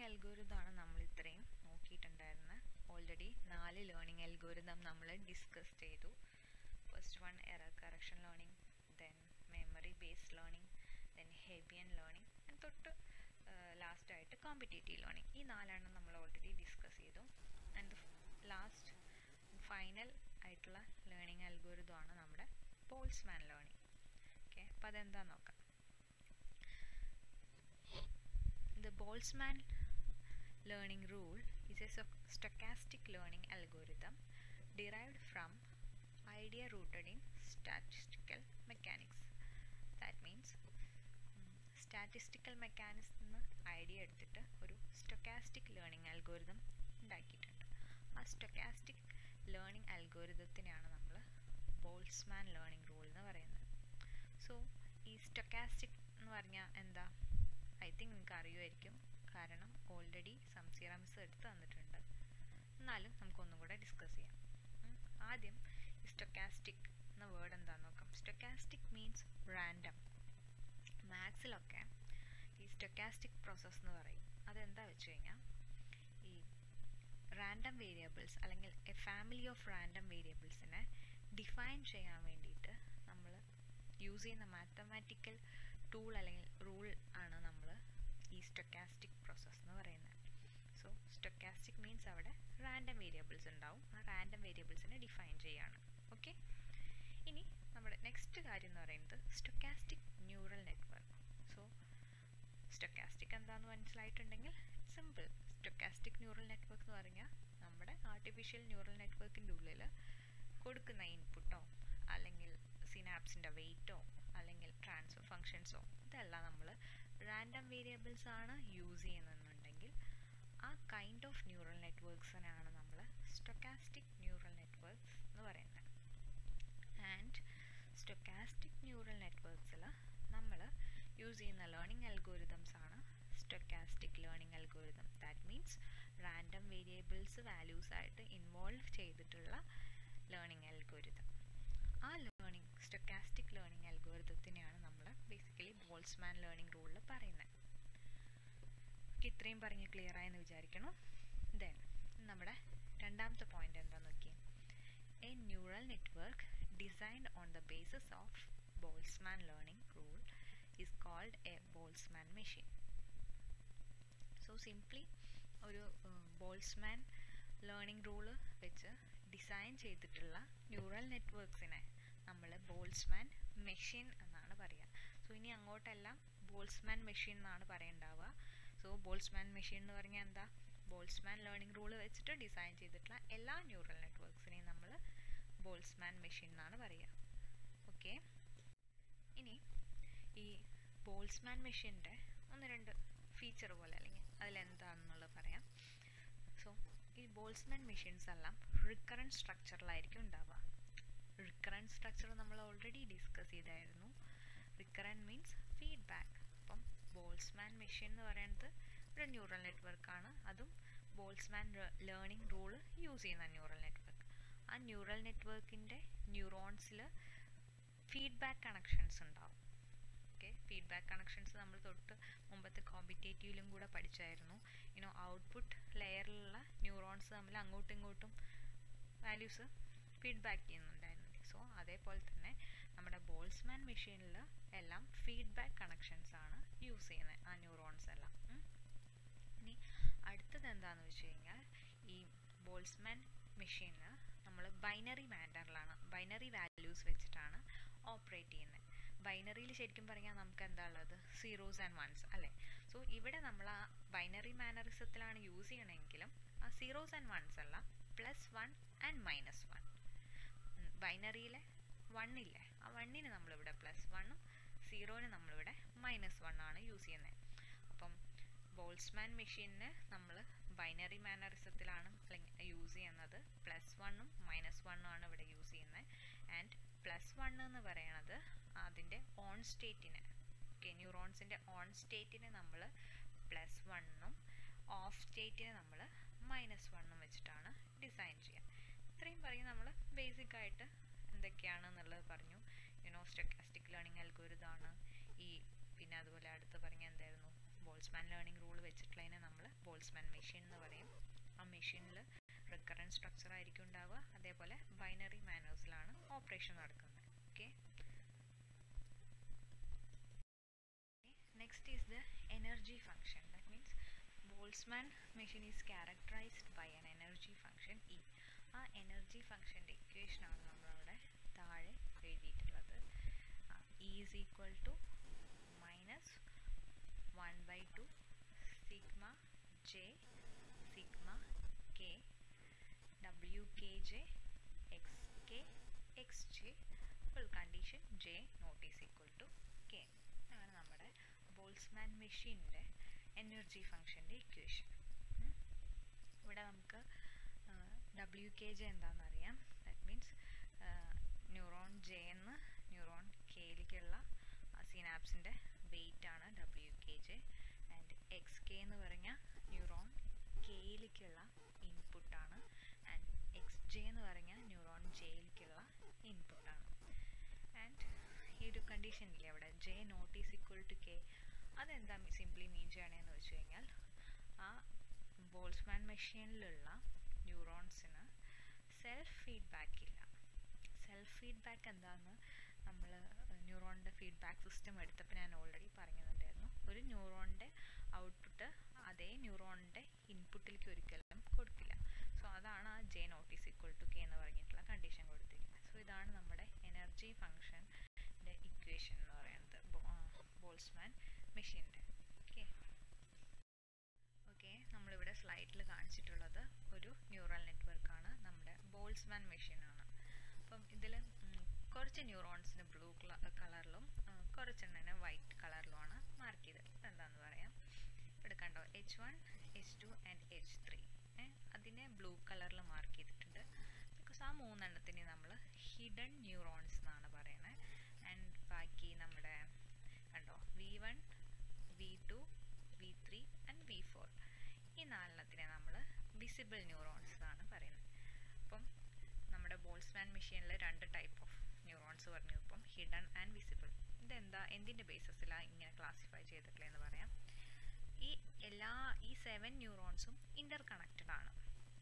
അൽഗോരിതമാണ് നമ്മൾ ഇത്രയും നോക്കിയിട്ടുണ്ടായിരുന്നത് ഓൾറെഡി നാല് ലേണിംഗ് അൽഗോരിതം നമ്മൾ ഡിസ്കസ് ചെയ്തു first one error correction learning then memory based learning then Hebbian learning തൊട്ട് ലാസ്റ്റ് ആയിട്ട് കോമ്പറ്റേറ്റീവ് ലേണിംഗ് ഈ നാലെണ്ണം നമ്മൾ ഓൾറെഡി ഡിസ്കസ് ചെയ്തു ആൻഡ് ലാസ്റ്റ് ഫൈനൽ ആയിട്ടുള്ള ലേണിംഗ് അൽഗോരിതമാണ് നമ്മുടെ പോൾസ്മാൻ ലേണിംഗ് ഓക്കെ അപ്പോൾ അതെന്താന്ന് നോക്കാം The Boltzmann learning rule is a stochastic learning algorithm derived from idea rooted in statistical mechanics. That means statistical mechanics നിന്ന് ഐഡിയ എടുത്തിട്ട് ഒരു സ്റ്റൊക്കാസ്റ്റിക് ലേണിംഗ് അൽഗോരിതം ഉണ്ടാക്കിയിട്ടുണ്ട് ആ സ്റ്റൊക്കാസ്റ്റിക് ലേണിംഗ് അൽഗോരിതത്തിനെയാണ് നമ്മൾ ബോൾസ്മാൻ ലേണിംഗ് റൂൾ എന്ന് പറയുന്നത് സോ ഈ സ്റ്റൊക്കാസ്റ്റിക് എന്ന് പറഞ്ഞാൽ എന്താ ഐ തിങ്ക് നിങ്ങൾക്ക് അറിയുമായിരിക്കും കാരണം ഓൾറെഡി സംസീറ മിസ് എടുത്ത് തന്നിട്ടുണ്ട് എന്നാലും നമുക്കൊന്നും കൂടെ ഡിസ്കസ് ചെയ്യാം ആദ്യം സ്റ്റൊക്കാസ്റ്റിക് എന്ന വേർഡ് എന്താണെന്ന് നോക്കാം സ്റ്റൊക്കാസ്റ്റിക് മീൻസ് റാൻഡം മാത്സിലൊക്കെ ഈ സ്റ്റൊക്കാസ്റ്റിക് പ്രോസസ്സ് എന്ന് പറയും അതെന്താ വെച്ച് കഴിഞ്ഞാൽ ഈ റാൻഡം വേരിയബിൾസ് അല്ലെങ്കിൽ എ ഫാമിലി ഓഫ് റാൻഡം വേരിയബിൾസിനെ ഡിഫൈൻ ചെയ്യാൻ വേണ്ടിയിട്ട് നമ്മൾ യൂസ് ചെയ്യുന്ന മാത്തമാറ്റിക്കൽ ടൂൾ അല്ലെങ്കിൽ റൂൾ ആണ് നമ്മൾ ഈ സ്റ്റൊക്കാസ്റ്റിക് പ്രോസസ്സ് എന്ന് പറയുന്നത് സോ സ്റ്റൊക്കാസ്റ്റിക് മീൻസ് അവിടെ റാൻഡം വേരിയബിൾസ് ഉണ്ടാവും ആ റാൻഡം വേരിയബിൾസിനെ ഡിഫൈൻ ചെയ്യാണ് ഓക്കെ ഇനി നമ്മുടെ നെക്സ്റ്റ് കാര്യം എന്ന് പറയുന്നത് stochastic neural network so stochastic എന്താണെന്ന് മനസ്സിലായിട്ടുണ്ടെങ്കിൽ സിമ്പിൾ സ്റ്റൊക്കാസ്റ്റിക് ന്യൂറൽ നെറ്റ്വർക്ക് എന്ന് പറഞ്ഞാൽ നമ്മുടെ ആർട്ടിഫിഷ്യൽ ന്യൂറൽ നെറ്റ്വർക്കിൻ്റെ ഉള്ളിൽ കൊടുക്കുന്ന ഇൻപുട്ടോ അല്ലെങ്കിൽ സിനാപ്സിൻ്റെ വെയിറ്റോ അല്ലെങ്കിൽ ട്രാൻസ്ഫർ ഫങ്ഷൻസോ ഇതെല്ലാം നമ്മൾ റാൻഡം വേരിയബിൾസ് ആണ് യൂസ് ചെയ്യുന്നുണ്ടെങ്കിൽ ആ കൈൻഡ് ഓഫ് ന്യൂറൽ നെറ്റ്വർക്ക്സിനാണ് നമ്മൾ സ്റ്റൊക്കാസ്റ്റിക് ന്യൂറൽ നെറ്റ്വർക്ക്സ് എന്ന് പറയുന്നത് ആൻഡ് സ്റ്റൊക്കാസ്റ്റിക് ന്യൂറൽ നെറ്റ്വർക്ക്സിൽ നമ്മൾ യൂസ് ചെയ്യുന്ന ലേണിംഗ് അൽഗോരിതംസ് ആണ് stochastic learning algorithm that means random variables values ആയിട്ട് ഇൻവോൾവ് ചെയ്തിട്ടുള്ള ലേണിംഗ് അൽഗോരിതം ആ ലേണിംഗ് സ്റ്റൊക്കാസ്റ്റിക് ലേണിംഗ് അൽഗോരിതത്തിനെയാണ് നമ്മൾ ബേസിക്കലി ബോൾസ്മാൻ ലേണിംഗ് റൂളിൽ പറയുന്നത് ഇത്രയും പറഞ്ഞ് ക്ലിയർ ആയെന്ന് വിചാരിക്കണം ദെൻ നമ്മുടെ രണ്ടാമത്തെ പോയിന്റ് എന്താന്ന് നോക്കി a neural network designed on the basis of Boltzmann learning rule is called a Boltzmann machine so simply ഒരു ബോൾസ്മാൻ ലേണിംഗ് റൂള് വെച്ച് ഡിസൈൻ ചെയ്തിട്ടുള്ള ന്യൂറൽ നെറ്റ്വർക്ക്സിനെ നമ്മൾ ബോൾസ്മാൻ മെഷീൻ എന്നാണ് പറയുക സോ ഇനി അങ്ങോട്ടെല്ലാം ബോൾസ്മാൻ മെഷീൻ എന്നാണ് പറയണ്ടാവുക സോ ബോൾസ്മാൻ മെഷീൻ എന്ന് പറഞ്ഞാൽ എന്താ ബോൾസ്മാൻ ലേണിംഗ് റൂൾ വെച്ചിട്ട് ഡിസൈൻ ചെയ്തിട്ടുള്ള എല്ലാ ന്യൂറൽ നെറ്റ്വർക്ക്സിനെയും നമ്മൾ ബോൾസ്മാൻ മെഷീൻ എന്നാണ് പറയുക ഓക്കെ ഇനി ഈ ബോൾസ്മാൻ മെഷീൻ്റെ ഒന്ന് രണ്ട് ഫീച്ചർ പോലെ അല്ലെങ്കിൽ അതിലെന്താണെന്നുള്ളത് പറയാം സോ ഈ ബോൾസ്മാൻ മെഷീൻസ് എല്ലാം റിക്കറൻറ്റ് സ്ട്രക്ചറിലായിരിക്കും ഉണ്ടാവുക റിക്കറൻറ്റ് സ്ട്രക്ചർ നമ്മൾ ഓൾറെഡി ഡിസ്കസ് ചെയ്തായിരുന്നു റിക്കറൻറ്റ് മീൻസ് ഫീഡ്ബാക്ക് അപ്പം ബോൾസ്മാൻ മെഷീൻ എന്ന് പറയുന്നത് ഒരു ന്യൂറൽ നെറ്റ്വർക്കാണ് അതും ബോൾസ്മാൻ ലേണിംഗ് റൂൾ യൂസ് ചെയ്യുന്ന ന്യൂറൽ നെറ്റ്വർക്ക് ആ ന്യൂറൽ നെറ്റ്വർക്കിൻ്റെ ന്യൂറോൺസിൽ ഫീഡ്ബാക്ക് കണക്ഷൻസ് ഉണ്ടാവും ഓക്കെ ഫീഡ്ബാക്ക് കണക്ഷൻസ് നമ്മൾ തൊട്ട് മുമ്പത്തെ കോമ്പറ്റേറ്റീവിലും കൂടെ പഠിച്ചായിരുന്നു യുനോ ഔട്ട്പുട്ട് ലെയറിലുള്ള ന്യൂറോൺസ് തമ്മിൽ അങ്ങോട്ടും ഇങ്ങോട്ടും വാല്യൂസ് ഫീഡ്ബാക്ക് ചെയ്യുന്നുണ്ടായിരുന്നു സോ അതേപോലെ തന്നെ നമ്മുടെ ബോൾസ്മാൻ മെഷീനിൽ എല്ലാം ഫീഡ്ബാക്ക് കണക്ഷൻസ് ആണ് യൂസ് ചെയ്യുന്നത് ആ ന്യൂറോൺസ് എല്ലാം ഇനി അടുത്തത് എന്താണെന്ന് വെച്ച് കഴിഞ്ഞാൽ ഈ ബോൾസ്മാൻ മെഷീനിൽ നമ്മൾ ബൈനറി മാറ്ററിലാണ് ബൈനറി വാല്യൂസ് വെച്ചിട്ടാണ് ഓപ്പറേറ്റ് ചെയ്യുന്നത് ബൈനറിയിൽ ശരിക്കും പറഞ്ഞാൽ നമുക്ക് എന്താ ഉള്ളത് സീറോസ് ആൻഡ് വൺസ് അല്ലേ സോ ഇവിടെ നമ്മൾ ആ ബൈനറി മാനറിസത്തിലാണ് യൂസ് ചെയ്യണമെങ്കിലും ആ സീറോസ് ആൻഡ് വൺസ് അല്ല plus one and minus one ബൈനറിയിലെ വണ്ണില്ലേ ആ വണ്ണിന് നമ്മളിവിടെ പ്ലസ് വണ്ണും സീറോന് നമ്മളിവിടെ മൈനസ് വൺ ആണ് യൂസ് ചെയ്യുന്നത് അപ്പം ബോൾസ്മാൻ മെഷീനിന് നമ്മൾ ബൈനറി മാനറിസത്തിലാണ് യൂസ് ചെയ്യുന്നത് പ്ലസ് വണ്ണും മൈനസ് വണ്ണും ആണ് ഇവിടെ യൂസ് ചെയ്യുന്നത് ആൻഡ് പ്ലസ് വൺ എന്ന് പറയണത് അതിൻ്റെ ഓൺ സ്റ്റേറ്റിന് ഓക്കെ ന്യൂറോൺസിൻ്റെ ഓൺ സ്റ്റേറ്റിന് നമ്മൾ പ്ലസ് വണ്ണും ഓഫ് സ്റ്റേറ്റിന് നമ്മൾ മൈനസ് വണ്ണും വെച്ചിട്ടാണ് ഡിസൈൻ ചെയ്യുക ഇത്രയും പറയും നമ്മൾ ബേസിക് ആയിട്ട് എന്തൊക്കെയാണെന്നുള്ളത് പറഞ്ഞു യുനോ സ്റ്റൊക്കാസ്റ്റിക് ലേണിംഗ് അൽഗോരിതാണ് ഈ പിന്നെ അതുപോലെ അടുത്ത് പറഞ്ഞ എന്തായിരുന്നു ബോൾസ്മാൻ ലേണിംഗ് റൂൾ വെച്ചിട്ടുള്ളതിനെ നമ്മൾ ബോൾസ്മാൻ മെഷീൻ എന്ന് പറയും ആ മെഷീനിൽ റിക്കറൻറ്റ് സ്ട്രക്ചർ ആയിരിക്കും ഉണ്ടാവുക അതേപോലെ ബൈനറി മാനേഴ്സിലാണ് ഓപ്പറേഷൻ നടക്കുന്നത് okay next is the energy function that means Boltzmann machine is characterised by an energy function E ആ എനർജി ഫംഗ്ഷൻ്റെ ഇക്വേഷനാണ് നമ്മളവിടെ താഴെ എഴുതിയിട്ടുള്ളത് E is equal to minus one by two sigma J sigma K W K J X K X J full condition J not is equal to K ആണ് നമ്മുടെ Boltzmann മെഷീൻ്റെ energy ഫംഗ്ഷൻ്റെ ഇക്വേഷൻ ഇവിടെ നമുക്ക് ഡബ്ല്യു കെ ജെ എന്താണെന്ന് അറിയാം that means neuron J എന്ന് neuron കെയിലേക്കുള്ള സിനാപ്സിൻ്റെ വെയിറ്റ് ആണ് W K J and X K എന്ന് പറഞ്ഞാൽ ന്യൂറോൺ കെയിലേക്കുള്ള ഇൻപുട്ടാണ് ആൻഡ് എക്സ് ജെ എന്ന് പറഞ്ഞാൽ ന്യൂറോൺ ജെയിലേക്കുള്ള ഇൻപുട്ടാണ് ആൻഡ് ഈ ഒരു കണ്ടീഷൻ ഇല്ലേ അവിടെ J not is equal to K അതെന്താ സിംപ്ലി മീൻ ചെയ്യണേന്ന് വെച്ച് കഴിഞ്ഞാൽ ആ ബോൾസ്മാൻ മെഷീനിലുള്ള ന്യൂറോൺസിന് സെൽഫ് ഫീഡ്ബാക്ക് ഇല്ല സെൽഫ് ഫീഡ്ബാക്ക് എന്താണെന്ന് നമ്മൾ ന്യൂറോണിൻ്റെ ഫീഡ്ബാക്ക് സിസ്റ്റം എടുത്തപ്പോൾ ഞാൻ ഓൾറെഡി പറഞ്ഞിട്ടുണ്ടായിരുന്നു ഒരു ന്യൂറോണിൻ്റെ ഔട്ട്പുട്ട് അതേ ന്യൂറോണിൻ്റെ ഇൻപുട്ടിലേക്ക് ഒരിക്കലും കൊടുക്കില്ല സോ അതാണ് ആ J not is equal to K എന്ന് പറഞ്ഞിട്ടുള്ള കണ്ടീഷൻ കൊടുത്തിരിക്കുന്നത് സോ ഇതാണ് നമ്മുടെ എനർജി ഫംഗ്ഷൻ്റെ ഇക്വേഷൻ എന്ന് പറയുന്നത് ബോൾസ്മാൻ മെഷീൻ്റെ ഓക്കെ ഓക്കെ നമ്മളിവിടെ സ്ലൈഡിൽ കാണിച്ചിട്ടുള്ളത് ഒരു ന്യൂറൽ നെറ്റ്വർക്കാണ് നമ്മുടെ ബോൾസ്മാൻ മെഷീനാണ് അപ്പം ഇതിൽ കുറച്ച് ന്യൂറോൺസിന് ബ്ലൂ കളറിലും കുറച്ചെണ്ണന് വൈറ്റ് കളറിലുമാണ് മാർക്ക് ചെയ്തിട്ടുള്ളത് എന്താണെന്ന് പറയാം ഇവിടെ കണ്ടോ H one H two and H three അതിനെ ബ്ലൂ കളറിൽ മാർക്ക് ചെയ്തിട്ടുണ്ട് ബിക്കോസ് ആ മൂന്നെണ്ണത്തിന് നമ്മൾ ഹിഡൻ ന്യൂറോൺസ് എന്നാണ് പറയുന്നത് ആൻഡ് ബാക്കി നമ്മുടെ കണ്ടോ V one V two V three and V four ഈ നാലെണ്ണത്തിനെ നമ്മൾ വിസിബിൾ ന്യൂറോൺസ് എന്നാണ് പറയുന്നത് അപ്പം നമ്മുടെ ബോൾസ്മാൻ മെഷീനിൽ രണ്ട് ടൈപ്പ് ഓഫ് ന്യൂറോൺസ് പറഞ്ഞു ഇപ്പം ഹിഡൻ ആൻഡ് വിസിബിൾ ഇതെന്താ എന്തിൻ്റെ ബേസിസിലാണ് ഇങ്ങനെ ക്ലാസിഫൈ ചെയ്തിട്ടുള്ളതെന്ന് പറയാം ഈ എല്ലാ ഈ സെവൻ ന്യൂറോൺസും ഇൻ്റർ കണക്റ്റഡ് ആണ്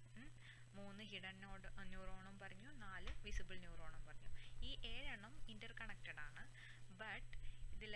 മൂന്ന് ഹിഡൻ നോഡ് ന്യൂറോണും പറഞ്ഞു നാല് വിസിബിൾ ന്യൂറോണും പറഞ്ഞു ഈ ഏഴെണ്ണം ഇൻ്റർ കണക്റ്റഡ് ആണ് ബട്ട് ഇതിൽ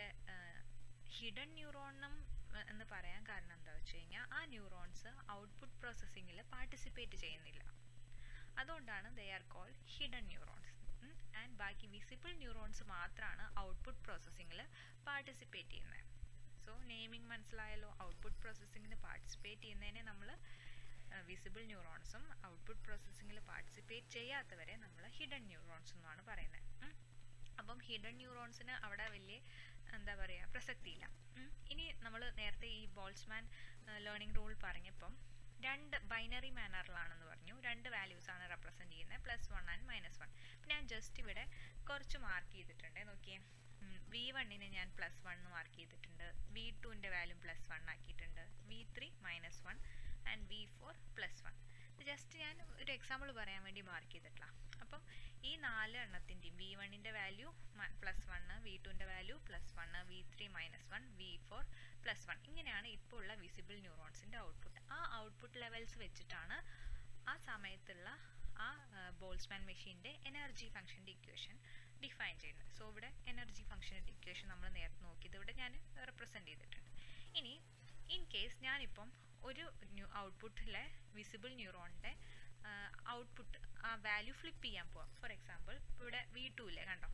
ഹിഡൻ ന്യൂറോണും എന്ന് പറയാൻ കാരണം എന്താ വെച്ച് കഴിഞ്ഞാൽ ആ ന്യൂറോൺസ് ഔട്ട്പുട്ട് പ്രോസസ്സിങ്ങിൽ പാർട്ടിസിപ്പേറ്റ് ചെയ്യുന്നില്ല അതുകൊണ്ടാണ് they are called hidden neurons and ബാക്കി വിസിബിൾ ന്യൂറോൺസ് മാത്രമാണ് ഔട്ട്പുട്ട് പ്രോസസ്സിങ്ങിൽ പാർട്ടിസിപ്പേറ്റ് ചെയ്യുന്നത് സോ നെയിമിങ് മനസ്സിലായല്ലോ ഔട്ട്പുട്ട് പ്രോസസ്സിങ്ങിന് പാർട്ടിസിപ്പേറ്റ് ചെയ്യുന്നതിനെ നമ്മൾ വിസിബിൾ ന്യൂറോൺസും ഔട്ട്പുട്ട് പ്രോസസ്സിങ്ങിൽ പാർട്ടിസിപ്പേറ്റ് ചെയ്യാത്തവരെ നമ്മൾ ഹിഡൻ ന്യൂറോൺസ് എന്നാണ് പറയുന്നത് അപ്പം ഹിഡൻ ന്യൂറോൺസിന് അവിടെ വലിയ എന്താ പറയുക പ്രസക്തിയില്ല ഇനി നമ്മൾ നേരത്തെ ഈ ബോൾസ്മാൻ ലേണിംഗ് റൂൾ പറഞ്ഞപ്പം രണ്ട് ബൈനറി മാനറിലാണെന്ന് പറഞ്ഞു രണ്ട് വാല്യൂസ് ആണ് റെപ്രസെൻറ്റ് ചെയ്യുന്നത് plus one and minus one ഞാൻ ജസ്റ്റ് ഇവിടെ കുറച്ച് മാർക്ക് ചെയ്തിട്ടുണ്ട് നോക്കിയേ വി വണ്ണിന് ഞാൻ പ്ലസ് വൺ മാർക്ക് ചെയ്തിട്ടുണ്ട് വി ടുവിൻ്റെ വാല്യൂ പ്ലസ് വൺ ആക്കിയിട്ടുണ്ട് V three minus one and V four plus one just ഞാൻ ഒരു എക്സാമ്പിൾ പറയാൻ വേണ്ടി മാർക്ക് ചെയ്തിട്ടില്ല അപ്പം ഈ നാല് എണ്ണത്തിൻ്റെയും വി വണ്ണിൻ്റെ വാല്യൂ പ്ലസ് വണ്ണ് വി ടുവിൻ്റെ value plus one V three minus one V four plus one ഇങ്ങനെയാണ് ഇപ്പോൾ ഉള്ള വിസിബിൾ ന്യൂറോൺസിൻ്റെ ഔട്ട്പുട്ട് ആ ഔട്ട്പുട്ട് ലെവൽസ് വെച്ചിട്ടാണ് ആ സമയത്തുള്ള ആ ബോൾസ്മാൻ മെഷീൻ്റെ എനർജി ഫംഗ്ഷൻ്റെ ഇക്വേഷൻ ഡിഫൈൻ ചെയ്യുന്നത് സോ ഇവിടെ എനർജി ഫംഗ്ഷൻ്റെ ഇക്വേഷൻ നമ്മൾ നേരത്തെ നോക്കിയത് ഇവിടെ ഞാൻ റെപ്രസെൻറ്റ് ചെയ്തിട്ടുണ്ട് ഇനി ഇൻ കേസ് ഞാനിപ്പം ഒരു ന്യൂ ഔട്ട്പുട്ടിലെ വിസിബിൾ ന്യൂറോണിൻ്റെ ഔട്ട്പുട്ട് ആ വാല്യൂ ഫ്ലിപ്പ് ചെയ്യാൻ പോവാം ഫോർ എക്സാമ്പിൾ ഇവിടെ വി ടു ഇല്ലേ കണ്ടോ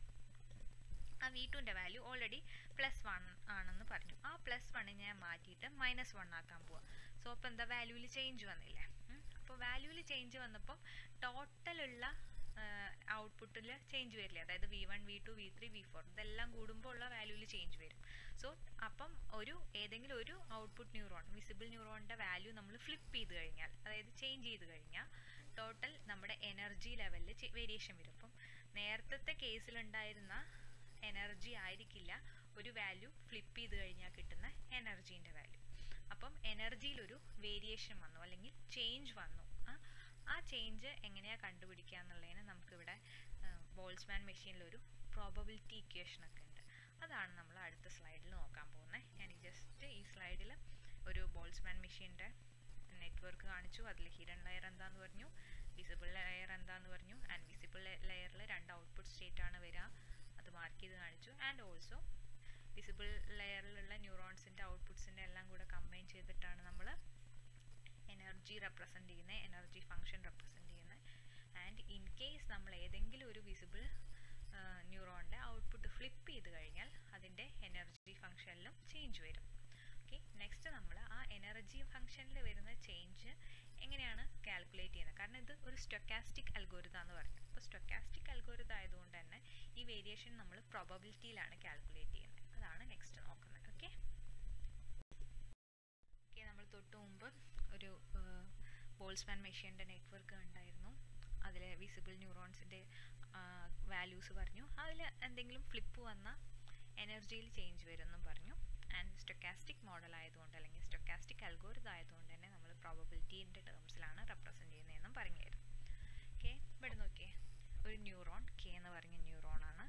ആ വി ടുവിൻ്റെ വാല്യൂ ഓൾറെഡി പ്ലസ് വൺ ആണെന്ന് പറഞ്ഞു ആ പ്ലസ് വണ്ണിനെ ഞാൻ മാറ്റിയിട്ട് മൈനസ് വൺ ആക്കാൻ പോവാം സോ അപ്പോൾ എന്താ വാല്യൂവിൽ ചേഞ്ച് വന്നില്ലേ അപ്പോൾ വാല്യൂവിൽ ചേഞ്ച് വന്നപ്പോൾ ടോട്ടലുള്ള ഔട്ട്പുട്ടിൽ ചേഞ്ച് വരില്ലേ അതായത് V one V two V three V four ഇതെല്ലാം കൂടുമ്പോൾ ഉള്ള വാല്യൂവിൽ ചേഞ്ച് വരും സോ അപ്പം ഒരു ഏതെങ്കിലും ഒരു ഔട്ട്പുട്ട് ന്യൂറോൺ വിസിബിൾ ന്യൂറോണിൻ്റെ വാല്യൂ നമ്മൾ ഫ്ലിപ്പ് ചെയ്ത് കഴിഞ്ഞാൽ അതായത് ചേഞ്ച് ചെയ്ത് കഴിഞ്ഞാൽ ടോട്ടൽ നമ്മുടെ എനർജി ലെവലിൽ വേരിയേഷൻ വരും അപ്പം നേരത്തെ കേസിലുണ്ടായിരുന്ന എനർജി ആയിരിക്കില്ല ഒരു വാല്യൂ ഫ്ലിപ്പ് ചെയ്ത് കഴിഞ്ഞാൽ കിട്ടുന്ന എനർജീൻ്റെ വാല്യൂ അപ്പം എനർജിയിലൊരു വേരിയേഷൻ വന്നു അല്ലെങ്കിൽ ചേഞ്ച് വന്നു ആ ചേഞ്ച് എങ്ങനെയാണ് കണ്ടുപിടിക്കുക എന്നുള്ളതിന് നമുക്കിവിടെ ബോൾസ്മാൻ മെഷീനിലൊരു പ്രോബബിലിറ്റി ഇക്വേഷൻ ഒക്കെ ഉണ്ട് അതാണ് നമ്മൾ അടുത്ത സ്ലൈഡിൽ നോക്കാൻ പോകുന്നത് ഞാൻ ജസ്റ്റ് ഈ സ്ലൈഡിൽ ഒരു ബോൾസ്മാൻ മെഷീൻ്റെ നെറ്റ്വർക്ക് കാണിച്ചു അതിൽ ഹിഡൻ ലെയർ എന്താന്ന് പറഞ്ഞു വിസിബിൾ ലെയർ എന്താന്ന് പറഞ്ഞു ആൻഡ് വിസിബിൾ ലെയറിൽ രണ്ട് ഔട്ട്പുട്ട് സ്റ്റേറ്റ് ആണ് വരിക അത് മാർക്ക് ചെയ്ത് കാണിച്ചു ആൻഡ് ഓൾസോ വിസിബിൾ ലെയറിലുള്ള ന്യൂറോൺസിൻ്റെ ഔട്ട്പുട്ട്സിൻ്റെ എല്ലാം കൂടെ കമ്പൈൻ ചെയ്തിട്ടാണ് നമ്മൾ എനർജി റെപ്രസെൻറ്റ് ചെയ്യുന്നത് എനർജി ഫങ്ഷൻ റെപ്രസെൻറ്റ് ചെയ്യുന്നത് ആൻഡ് ഇൻ കേസ് നമ്മൾ ഏതെങ്കിലും ഒരു വിസിബിൾ ന്യൂറോണിൻ്റെ ഔട്ട്പുട്ട് ഫ്ലിപ്പ് ചെയ്ത് കഴിഞ്ഞാൽ അതിൻ്റെ എനർജി ഫങ്ഷനിലും ചേഞ്ച് വരും ഓക്കെ നെക്സ്റ്റ് നമ്മൾ ആ എനർജി ഫങ്ഷനിൽ വരുന്ന ചേഞ്ച് എങ്ങനെയാണ് കാൽക്കുലേറ്റ് ചെയ്യുന്നത് കാരണം ഇത് ഒരു സ്റ്റൊക്കാസ്റ്റിക് അൽഗോരിതം എന്ന് പറഞ്ഞു അപ്പോൾ സ്റ്റൊക്കാസ്റ്റിക് അൽഗോരിതം ആയതുകൊണ്ട് തന്നെ ഈ വേരിയേഷൻ നമ്മൾ പ്രോബബിലിറ്റിയിലാണ് കാൽക്കുലേറ്റ് ചെയ്യുന്നത് അതാണ് നെക്സ്റ്റ് നോക്കുന്നത് ഓക്കെ ഓക്കെ നമ്മൾ തൊട്ട് മുമ്പ് ഒരു ബോൾസ്മാൻ മെഷീൻ്റെ നെറ്റ്വർക്ക് ഉണ്ടായിരുന്നു അതിൽ വിസിബിൾ ന്യൂറോൺസിൻ്റെ വാല്യൂസ് പറഞ്ഞു അതിൽ എന്തെങ്കിലും ഫ്ലിപ്പ് വന്ന എനർജിയിൽ ചേഞ്ച് വരുമെന്നും പറഞ്ഞു ആൻഡ് സ്റ്റൊക്കാസ്റ്റിക് മോഡൽ ആയതുകൊണ്ട് അല്ലെങ്കിൽ സ്റ്റൊക്കാസ്റ്റിക് അൽഗോരിതം ആയതുകൊണ്ട് തന്നെ നമ്മൾ പ്രോബബിലിറ്റീൻ്റെ ടേംസിലാണ് റെപ്രസെൻറ്റ് ചെയ്യുന്നതെന്നും പറഞ്ഞായിരുന്നു ഓക്കെ ഇവിടെ നോക്കിയേ ഒരു ന്യൂറോൺ കെ എന്ന് പറഞ്ഞ ന്യൂറോണാണ്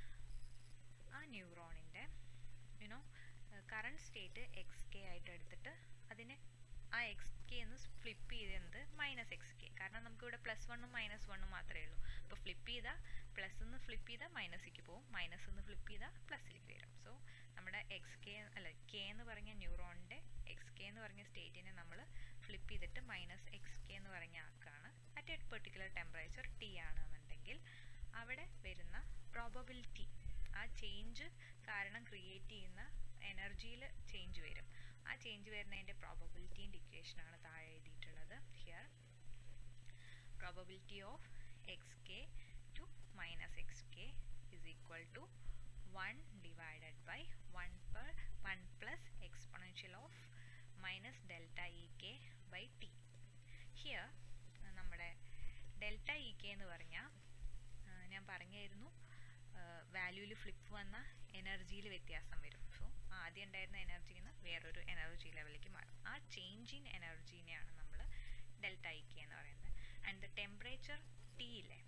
ആ ന്യൂറോണിൻ്റെ you know current state X K ആയിട്ട് എടുത്തിട്ട് അതിനെ ആ എക്സ് കെ എന്ന് ഫ്ലിപ്പ് ചെയ്തത് മൈനസ് എക്സ് കെ കാരണം നമുക്കിവിടെ പ്ലസ് വണ്ണും മൈനസ് വണ്ണും മാത്രമേ ഉള്ളൂ അപ്പോൾ ഫ്ലിപ്പ് ചെയ്താൽ പ്ലസ് നിന്ന് ഫ്ലിപ്പ് ചെയ്താൽ മൈനസിലേക്ക് പോകും മൈനസ് നിന്ന് ഫ്ലിപ്പ് ചെയ്താൽ പ്ലസ്സിലേക്ക് വരും സോ നമ്മുടെ എക്സ് കെ അല്ല കെ എന്ന് പറഞ്ഞ ന്യൂറോണിൻ്റെ എക്സ് കെ എന്ന് പറഞ്ഞ സ്റ്റേറ്റിനെ നമ്മൾ ഫ്ലിപ്പ് ചെയ്തിട്ട് മൈനസ് എക്സ് കെ എന്ന് പറഞ്ഞ ആക്കാണ് at a particular temperature T ആണെന്നുണ്ടെങ്കിൽ അവിടെ വരുന്ന പ്രോബബിലിറ്റി ആ ചേഞ്ച് കാരണം ക്രിയേറ്റ് ചെയ്യുന്ന എനർജിയിൽ ചേഞ്ച് വരും ആ ചേഞ്ച് വരുന്നതിൻ്റെ പ്രോബബിലിറ്റീൻ്റെ ഇക്വേഷനാണ് താഴെ എഴുതിയിട്ടുള്ളത് here probability of X K to minus X K is equal to one divided by one per one plus exponential of minus delta E K by T here നമ്മുടെ delta E K എന്ന് പറഞ്ഞാൽ ഞാൻ പറഞ്ഞായിരുന്നു വാല്യൂവിൽ flip വന്ന എനർജിയിൽ വ്യത്യാസം വരും so ആദ്യം ഉണ്ടായിരുന്ന എനർജിയിൽ നിന്ന് വേറൊരു എനർജി ലെവലിലേക്ക് മാറും ആ ചേഞ്ച് ഇൻ എനർജീനെയാണ് നമ്മൾ ഡെൽറ്റ ഇ കെ എന്ന് പറയുന്നത് ആൻഡ് ദ ടെമ്പറേച്ചർ ടി ഇല്ലേ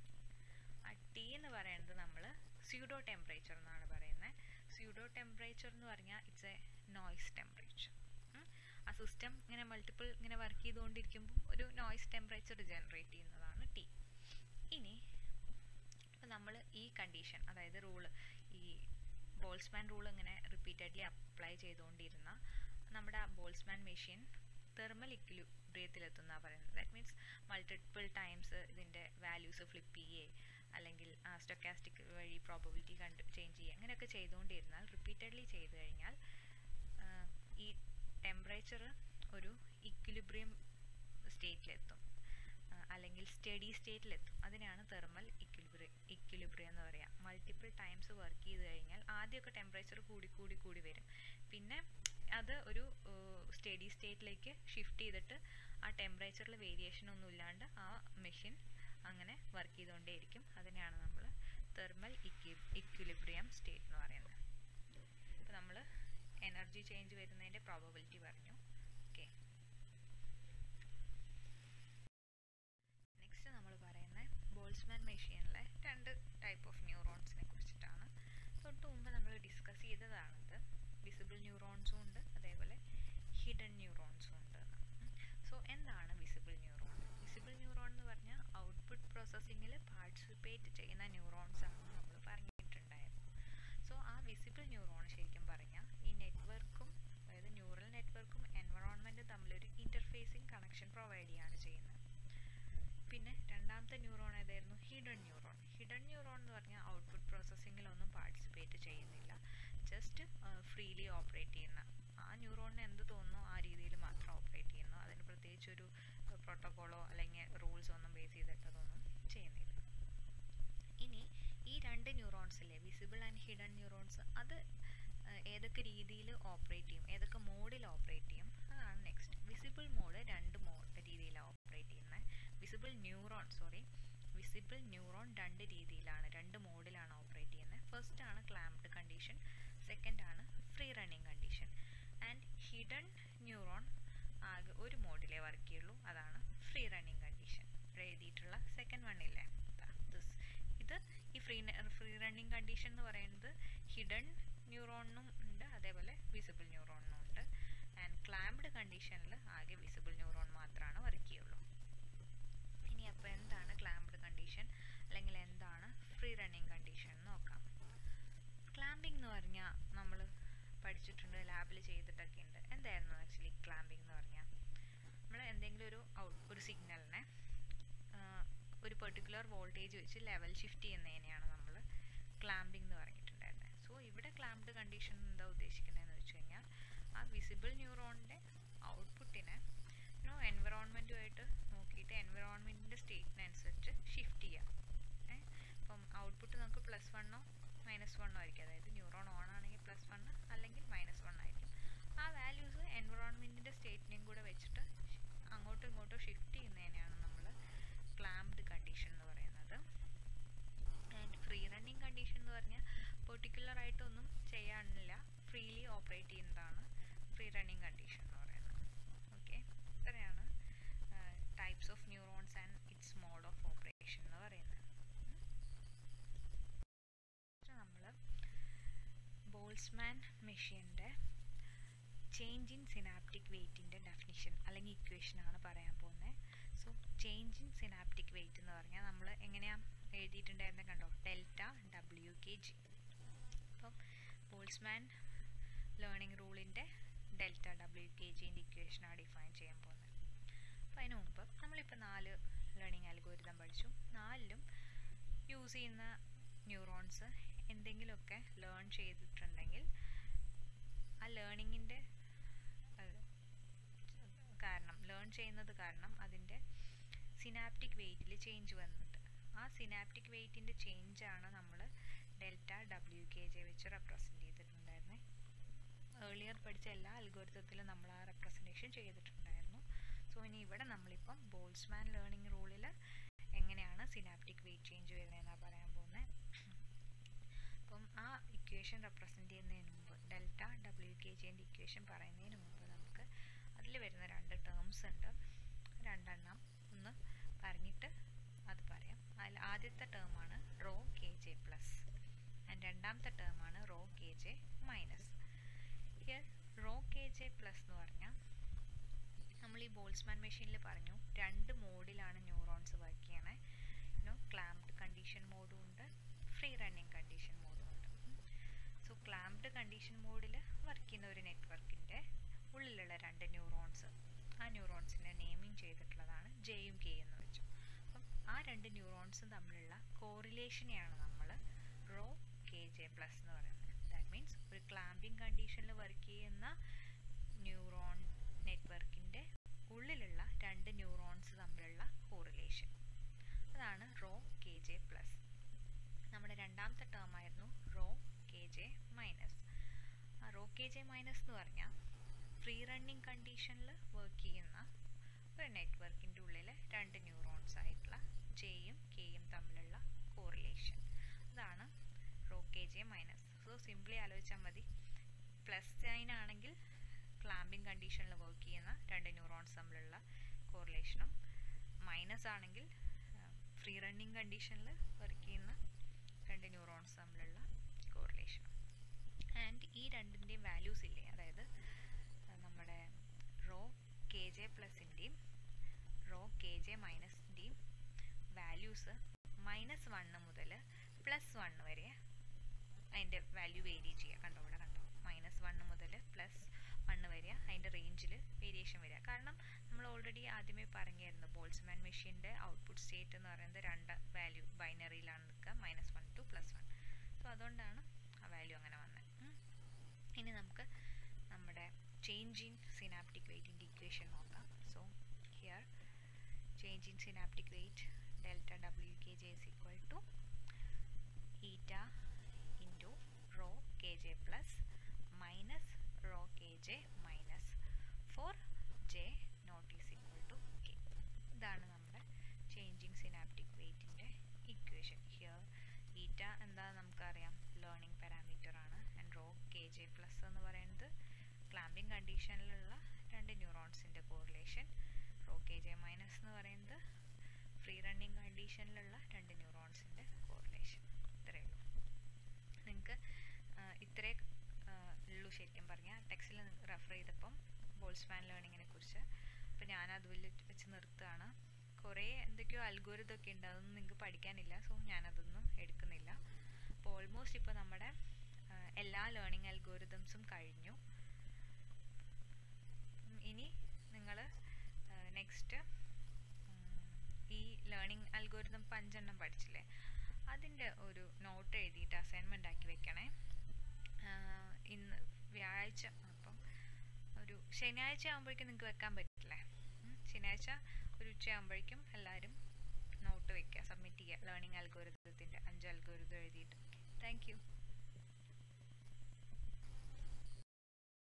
ആ ടി എന്ന് പറയുന്നത് നമ്മൾ സ്യൂഡോ ടെമ്പറേച്ചർ എന്നാണ് പറയുന്നത് സ്യൂഡോ ടെമ്പറേച്ചർ എന്ന് പറഞ്ഞാൽ ഇറ്റ്സ് എ നോയ്സ് ടെമ്പറേച്ചർ ആ സിസ്റ്റം ഇങ്ങനെ മൾട്ടിപ്പിൾ ഇങ്ങനെ വർക്ക് ചെയ്തുകൊണ്ടിരിക്കുമ്പോൾ ഒരു നോയ്സ് ടെമ്പറേച്ചർ ജനറേറ്റ് ചെയ്യുന്നതാണ് ടി ഇനി ഇപ്പം നമ്മൾ ഈ കണ്ടീഷൻ അതായത് റൂള് ഈ ബോൾസ്മാൻ റൂൾ ഇങ്ങനെ റിപ്പീറ്റഡ്ലി അപ്ലൈ ചെയ്തുകൊണ്ടിരുന്ന നമ്മുടെ ആ ബോൾസ്മാൻ മെഷീൻ തെർമൽ ഇക്വിലിബ്രിയത്തിലെത്തുന്ന പറയുന്നത് ദാറ്റ് മീൻസ് മൾട്ടിപ്പിൾ ടൈംസ് ഇതിൻ്റെ വാല്യൂസ് ഫ്ലിപ്പ് ചെയ്യേ അല്ലെങ്കിൽ ആ സ്റ്റൊക്കാസ്റ്റിക് വഴി പ്രോബബിലിറ്റി കണ്ട് ചേഞ്ച് ചെയ്യുക അങ്ങനെയൊക്കെ ചെയ്തുകൊണ്ടിരുന്നാൽ റിപ്പീറ്റഡ്ലി ചെയ്തു കഴിഞ്ഞാൽ ഈ ടെമ്പറേച്ചർ ഒരു ഇക്വിലിബ്രിയം സ്റ്റേറ്റിലെത്തും അല്ലെങ്കിൽ സ്റ്റഡി സ്റ്റേറ്റിലെത്തും അതിനാണ് തെർമൽ ഇക്വിലിബ്രി ഇക്വിലിബ്രിയം എന്ന് പറയുക മൾട്ടിപ്പിൾ ടൈംസ് വർക്ക് ചെയ്ത് കഴിഞ്ഞാൽ ആദ്യമൊക്കെ ടെമ്പറേച്ചർ കൂടി കൂടി കൂടി വരും പിന്നെ അത് ഒരു സ്റ്റഡി സ്റ്റേറ്റിലേക്ക് ഷിഫ്റ്റ് ചെയ്തിട്ട് ആ ടെമ്പറേച്ചറിൽ വേരിയേഷൻ ഒന്നും ഇല്ലാണ്ട് ആ മെഷീൻ അങ്ങനെ വർക്ക് ചെയ്തുകൊണ്ടേയിരിക്കും അതിനെയാണ് നമ്മൾ തെർമൽ ഇക്വി ഇക്വിലിബ്രിയം സ്റ്റേറ്റ് എന്ന് പറയുന്നത് ഇപ്പോൾ നമ്മൾ എനർജി ചേഞ്ച് വരുന്നതിൻ്റെ പ്രോബബിലിറ്റി പറഞ്ഞു ഓക്കെ നെക്സ്റ്റ് നമ്മൾ പറയുന്നത് ബോൾസ്മാൻ മെഷീനിലെ രണ്ട് ടൈപ്പ് ഓഫ് ന്യൂറോൺസിനെ കുറിച്ചിട്ടാണ് തൊട്ട് മുമ്പ് നമ്മൾ ഡിസ്കസ് ചെയ്തതാണിത് വിസിബിൾ ന്യൂറോൺസും ഉണ്ട് അതേപോലെ ഹിഡൻ ന്യൂറോൺസും ഉണ്ട് സോ എന്താണ് വിസിബിൾ ന്യൂറോൺ വിസിബിൾ ന്യൂറോൺ എന്ന് പറഞ്ഞാൽ ഔട്ട്പുട്ട് പ്രോസസ്സിങ്ങിൽ പാർട്ടിസിപ്പേറ്റ് ചെയ്യുന്ന ന്യൂറോൺസ് ആണെന്ന് നമ്മൾ പറഞ്ഞിട്ടുണ്ടായിരുന്നു സോ ആ വിസിബിൾ ന്യൂറോൺ ശരിക്കും പറഞ്ഞാൽ ഈ നെറ്റ്വർക്കും അതായത് ന്യൂറൽ നെറ്റ്വർക്കും എൻവറോൺമെൻറ്റും തമ്മിലൊരു ഇൻ്റർഫേസിങ് കണക്ഷൻ പ്രൊവൈഡ് ചെയ്യാണ് ചെയ്യുന്നത് പിന്നെ രണ്ടാമത്തെ ന്യൂറോൺ ഏതായിരുന്നു ഹിഡൻ ന്യൂറോൺ ഹിഡൻ ന്യൂറോൺ എന്ന് പറഞ്ഞാൽ ഔട്ട്പുട്ട് പ്രോസസ്സിങ്ങിലൊന്നും പാർട്ടിസിപ്പേറ്റ് ചെയ്യുന്നില്ല ജസ്റ്റ് ഫ്രീലി ഓപ്പറേറ്റ് ചെയ്യുന്ന ആ ന്യൂറോണിന് എന്ത് തോന്നുന്നു ആ രീതിയിൽ മാത്രം ഓപ്പറേറ്റ് ചെയ്യുന്നു അതിന് പ്രത്യേകിച്ച് ഒരു പ്രോട്ടോക്കോളോ അല്ലെങ്കിൽ റൂൾസോ ഒന്നും ബേസ് ചെയ്തിട്ടതൊന്നും ചെയ്യുന്നില്ല ഇനി ഈ രണ്ട് ന്യൂറോൺസിലെ വിസിബിൾ ആൻഡ് ഹിഡൻ ന്യൂറോൺസ് അത് ഏതൊക്കെ രീതിയിൽ ഓപ്പറേറ്റ് ചെയ്യും ഏതൊക്കെ മോഡിൽ ഓപ്പറേറ്റ് ചെയ്യും അതാണ് നെക്സ്റ്റ് വിസിബിൾ മോഡ് രണ്ട് മോഡ് രീതിയിലാണ് ഓപ്പറേറ്റ് ചെയ്യുന്നത് visible neuron sorry visible neuron രണ്ട് രീതിയിലാണ് രണ്ട് മോഡിലാണ് ഓപ്പറേറ്റ് ചെയ്യുന്നത് ഫസ്റ്റ് ആണ് ക്ലാംപ്ഡ് കണ്ടീഷൻ സെക്കൻഡ് ആണ് free running condition and hidden neuron ആകെ ഒരു മോഡിലേ വർക്ക് ചെയ്യുള്ളൂ അതാണ് ഫ്രീ റണ്ണിങ് കണ്ടീഷൻ ഇവിടെ എഴുതിയിട്ടുള്ള സെക്കൻഡ് വണ്ണില്ലേ ദിസ് ഇത് ഈ ഫ്രീ ഫ്രീ റണ്ണിങ് കണ്ടീഷൻ എന്ന് പറയുന്നത് ഹിഡൻ ന്യൂറോണിനും ഉണ്ട് അതേപോലെ വിസിബിൾ ന്യൂറോണിനും ഉണ്ട് ആൻഡ് ക്ലാംപ്ഡ് കണ്ടീഷനിൽ ആകെ വിസിബിൾ ന്യൂറോൺ മാത്രമാണ് വർക്ക് ചെയ്യുള്ളൂ ഇനി അപ്പോൾ എന്താണ് ക്ലാംപ്ഡ് കണ്ടീഷൻ അല്ലെങ്കിൽ എന്താണ് ഫ്രീ റണ്ണിങ് കണ്ടീഷൻ എന്ന് നോക്കാം ക്ലാമ്പിംഗ് എന്ന് പറഞ്ഞാൽ നമ്മൾ പഠിച്ചിട്ടുണ്ട് ലാബിൽ ചെയ്തിട്ടൊക്കെ ഉണ്ട് എന്തായിരുന്നു ആക്ച്വലി ക്ലാമ്പിംഗ് എന്ന് പറഞ്ഞാൽ നമ്മൾ എന്തെങ്കിലും ഒരു ഔട്ട് ഒരു സിഗ്നലിനെ ഒരു പെർട്ടിക്കുലർ വോൾട്ടേജ് വെച്ച് ലെവൽ ഷിഫ്റ്റ് ചെയ്യുന്നതിനെയാണ് നമ്മൾ ക്ലാമ്പിംഗ് എന്ന് പറഞ്ഞിട്ടുണ്ടായിരുന്നത് സോ ഇവിടെ ക്ലാംപ്ഡ് കണ്ടീഷൻ എന്താ ഉദ്ദേശിക്കുന്നതെന്ന് വെച്ച് കഴിഞ്ഞാൽ ആ വിസിബിൾ ന്യൂറോണിൻ്റെ ഔട്ട്പുട്ടിനെ നോ എൻവറോൺമെൻറ്റുമായിട്ട് നോക്കിയിട്ട് എൻവറോൺമെൻറ്റിൻ്റെ സ്റ്റേറ്റിനനുസരിച്ച് ഷിഫ്റ്റ് ചെയ്യാം ഏ ഇപ്പം ഔട്ട്പുട്ട് നമുക്ക് പ്ലസ് വണ്ണോ മൈനസ് വണ്ണോ ആയിരിക്കും അതായത് ന്യൂറോൺ ഓൺ ആണെങ്കിൽ പ്ലസ് വണ്ണ് അല്ലെങ്കിൽ മൈനസ് വൺ ആയിരിക്കും ആ വാല്യൂസ് എൻവറോൺമെൻറ്റിൻ്റെ സ്റ്റേറ്റിനെയും കൂടെ വെച്ചിട്ട് അങ്ങോട്ടും ഇങ്ങോട്ടും ഷിഫ്റ്റ് ചെയ്യുന്നതിനെയാണ് നമ്മൾ ക്ലാംപ്ഡ് കണ്ടീഷൻ എന്ന് പറയുന്നത് ആൻഡ് ഫ്രീ റണ്ണിങ് കണ്ടീഷൻ എന്ന് പറഞ്ഞാൽ പെർട്ടിക്കുലർ ആയിട്ടൊന്നും ചെയ്യാനില്ല ഫ്രീലി ഓപ്പറേറ്റ് ചെയ്യുന്നതാണ് ഫ്രീ റണ്ണിങ് കണ്ടീഷൻ എന്ന് പറയുന്നത് ഓക്കെ ഇത്രയാണ് types of neurons and it's mode of operation എന്ന് പറയുന്നത് നമ്മൾ ബോൾസ്മാൻ മെഷീൻ്റെ ചേഞ്ച് ഇൻ സിനാപ്റ്റിക് വെയ്റ്റിൻ്റെ ഡെഫിനിഷൻ അല്ലെങ്കിൽ ഇക്വേഷനാണ് പറയാൻ പോകുന്നത് so change in synaptic weight എന്ന് പറഞ്ഞാൽ നമ്മൾ എങ്ങനെയാണ് എഴുതിയിട്ടുണ്ടായിരുന്നത് കണ്ടോ ഡെൽറ്റ ഡബ്ല്യു കെ ജി അപ്പം ബോൾസ്മാൻ ലേണിംഗ് റൂളിൻ്റെ ഡെൽറ്റ ഡബ്ല്യു കെ ജിൻ്റെ ഇക്വേഷനാണ് ഡിഫൈൻ ചെയ്യാൻ പോകുന്നത് അപ്പോൾ അതിന് മുമ്പ് നമ്മളിപ്പോൾ നാല് ലേണിംഗ് അൽഗോരിതം പഠിച്ചു നാലിലും യൂസ് ചെയ്യുന്ന ന്യൂറോൺസ് എന്തെങ്കിലുമൊക്കെ ലേൺ ചെയ്തിട്ടുണ്ടെങ്കിൽ ആ ലേണിങ്ങിൻ്റെ കാരണം ലേൺ ചെയ്യുന്നത് കാരണം അതിൻ്റെ സിനാപ്റ്റിക് വെയ്റ്റിൽ ചേഞ്ച് വന്നിട്ടുണ്ട് ആ സിനാപ്റ്റിക് വെയ്റ്റിൻ്റെ ചേഞ്ചാണ് നമ്മൾ ഡെൽറ്റ ഡബ്ല്യു കെ ജെ വെച്ച് റെപ്രസെൻറ്റ് ചെയ്തിട്ടുണ്ടായിരുന്നത് ഏർലിയർ പഠിച്ച എല്ലാ അൽഗോരിതത്തിലും നമ്മൾ ആ റെപ്രസെൻറ്റേഷൻ ചെയ്തിട്ടുണ്ടായിരുന്നു സോ ഇനി ഇവിടെ നമ്മളിപ്പം ബോൾസ്മാൻ ലേണിംഗ് റൂളിൽ എങ്ങനെയാണ് സിനാപ്റ്റിക് വെയ്റ്റ് ചേഞ്ച് വരുന്നതെന്നാണ് പറയാൻ പോകുന്നത് അപ്പം ആ ഇക്വേഷൻ റെപ്രസെൻറ്റ് ചെയ്യുന്നതിന് മുമ്പ് ഡെൽറ്റ ഡബ്ല്യു കെ ജിൻ്റെ ഇക്വേഷൻ പറയുന്നതിന് മുമ്പ് നമുക്ക് അതിൽ വരുന്ന രണ്ട് ടേംസ് ഉണ്ട് രണ്ടെണ്ണം ഒന്ന് പറഞ്ഞിട്ട് അത് പറയാം അതിൽ ആദ്യത്തെ ടേമാണ് rho K J plus and രണ്ടാമത്തെ ടേമാണ് rho K J minus here rho K J plus എന്ന് പറഞ്ഞാൽ നമ്മൾ ഈ ബോൾസ്മാൻ മെഷീനിൽ പറഞ്ഞു രണ്ട് മോഡിലാണ് ന്യൂറോൺസ് വർക്ക് ചെയ്യണേ യുനോ ക്ലാംപ്ഡ് കണ്ടീഷൻ മോഡും ഉണ്ട് ഫ്രീ റണ്ണിങ് കണ്ടീഷൻ മോഡും ഉണ്ട് സോ ക്ലാംപ്ഡ് കണ്ടീഷൻ മോഡിൽ വർക്ക് ചെയ്യുന്ന ഒരു നെറ്റ്വർക്കിൻ്റെ ഉള്ളിലുള്ള രണ്ട് ന്യൂറോൺസ് ആ ന്യൂറോൺസിനെ നെയിമിങ് ചെയ്തിട്ടുള്ളതാണ് ജെയും കെ എന്ന് വെച്ചു അപ്പം ആ രണ്ട് ന്യൂറോൺസും തമ്മിലുള്ള കോറിലേഷനെയാണ് നമ്മൾ റോ കെ ജെ പ്ലസ് എന്ന് പറയുന്നത് ദാറ്റ് മീൻസ് ഒരു ക്ലാമ്പിംഗ് കണ്ടീഷനിൽ വർക്ക് ചെയ്യുന്ന ന്യൂറോൺ നെറ്റ്വർക്കിൻ്റെ ഉള്ളിലുള്ള രണ്ട് ന്യൂറോൺസ് തമ്മിലുള്ള കോറിലേഷൻ അതാണ് റോ കെ ജെ പ്ലസ് നമ്മുടെ രണ്ടാമത്തെ ടേം ആയിരുന്നു റോ കെ ജെ മൈനസ് ആ റോ കെ ജെ മൈനസ് എന്ന് പറഞ്ഞാൽ ഫ്രീ റണ്ണിങ് കണ്ടീഷനിൽ വർക്ക് ചെയ്യുന്ന ഒരു നെറ്റ്വർക്കിൻ്റെ ഉള്ളിലെ രണ്ട് ന്യൂറോൺസ് ആയിട്ടുള്ള ജെയും കെയും തമ്മിലുള്ള കോറിലേഷൻ അതാണ് rho K J minus so simply ആലോചിച്ചാൽ മതി പ്ലസ് സൈൻ ആണെങ്കിൽ ക്ലാമ്പിംഗ് കണ്ടീഷനിൽ വർക്ക് ചെയ്യുന്ന രണ്ട് ന്യൂറോൺസ് തമ്മിലുള്ള കോറിലേഷനും മൈനസ് ആണെങ്കിൽ ഫ്രീ റണ്ണിങ് കണ്ടീഷനിൽ വർക്ക് ചെയ്യുന്ന രണ്ട് ന്യൂറോൺസ് തമ്മിലുള്ള കോറിലേഷനും ആൻഡ് ഈ രണ്ടിൻ്റെയും വാല്യൂസ് ഇല്ലേ അതായത് നമ്മുടെ റോ കെ ജെ പ്ലസിൻ്റെയും റോ കെ ജെ മൈനസിൻ്റെയും വാല്യൂസ് മൈനസ് വണ്ണ് മുതൽ പ്ലസ് വണ്ണ് വരെ അതിൻ്റെ വാല്യൂ വേരി ചെയ്യുക കണ്ടോ ഇവിടെ കണ്ടോ മൈനസ് വണ്ണ് മുതൽ പ്ലസ് വണ്ണ് വരിക അതിൻ്റെ റേഞ്ചിൽ വേരിയേഷൻ വരിക കാരണം നമ്മൾ ഓൾറെഡി ആദ്യമേ പറഞ്ഞായിരുന്നു ബോൾസ്മാൻ മെഷീൻ്റെ ഔട്ട്പുട്ട് സ്റ്റേറ്റ് എന്ന് പറയുന്നത് രണ്ട് വാല്യൂ ബൈനറിയിലാണ് നിൽക്കുക minus one to plus one so അതുകൊണ്ടാണ് ആ വാല്യൂ അങ്ങനെ വന്നത് ഇനി നമുക്ക് നമ്മുടെ ചേഞ്ച് ഇൻ സിനാപ്റ്റിക് വെയ്റ്റിൻ്റെ ഇക്വേഷൻ നോക്കാം so here change in synaptic weight delta W K J is equal to eta into rho K J plus minus rho K J minus for J not is equal to K ഇതാണ് നമ്മുടെ changing synaptic വെയ്റ്റിൻ്റെ equation here eta എന്താ നമുക്കറിയാം learning parameter ആണ് and raw K J plus എന്ന് പറയുന്നത് clamping കണ്ടീഷനിലുള്ള രണ്ട് ന്യൂറോൺസിൻ്റെ correlation rho K J minus എന്ന് പറയുന്നത് ഫ്രീ റണ്ണിങ് കണ്ടീഷനിലുള്ള രണ്ട് ന്യൂറോൺസിൻ്റെ കോറിലേഷൻ ഇത്രയേ ഉള്ളൂ നിങ്ങൾക്ക് ഇത്രേ ഉള്ളൂ ശരിക്കും പറഞ്ഞാൽ ടെക്സ്റ്റിൽ റെഫർ ചെയ്തപ്പം ബോൾസ്മാൻ ലേണിങ്ങിനെ കുറിച്ച് അപ്പോൾ ഞാൻ അതുപോലെ വെച്ച് നിർത്തുകയാണ് കുറേ എന്തൊക്കെയോ അൽഗോരിതൊക്കെ ഉണ്ട് അതൊന്നും നിങ്ങൾക്ക് പഠിക്കാനില്ല സോ ഞാനതൊന്നും എടുക്കുന്നില്ല അപ്പോൾ ഓൾമോസ്റ്റ് ഇപ്പോൾ നമ്മുടെ എല്ലാ ലേണിംഗ് അൽഗോരിതംസും കഴിഞ്ഞു ഇനി നിങ്ങൾ നെക്സ്റ്റ് ഈ ലേണിംഗ് അൽഗോരിതം പഞ്ചെണ്ണം പഠിച്ചില്ലേ അതിൻ്റെ ഒരു നോട്ട് എഴുതിയിട്ട് അസൈൻമെൻ്റ് ആക്കി വെക്കണേ ഇന്ന് വ്യാഴാഴ്ച അപ്പം ഒരു ശനിയാഴ്ച ആകുമ്പോഴേക്കും നിങ്ങൾക്ക് വെക്കാൻ പറ്റില്ലേ ശനിയാഴ്ച ഒരു ഉച്ചയാകുമ്പോഴേക്കും എല്ലാവരും നോട്ട് വെക്കുക സബ്മിറ്റ് ചെയ്യുക ലേണിംഗ് അൽഗോരിതത്തിൻ്റെ അഞ്ച് അൽഗോരിതം എഴുതിയിട്ട് താങ്ക് യു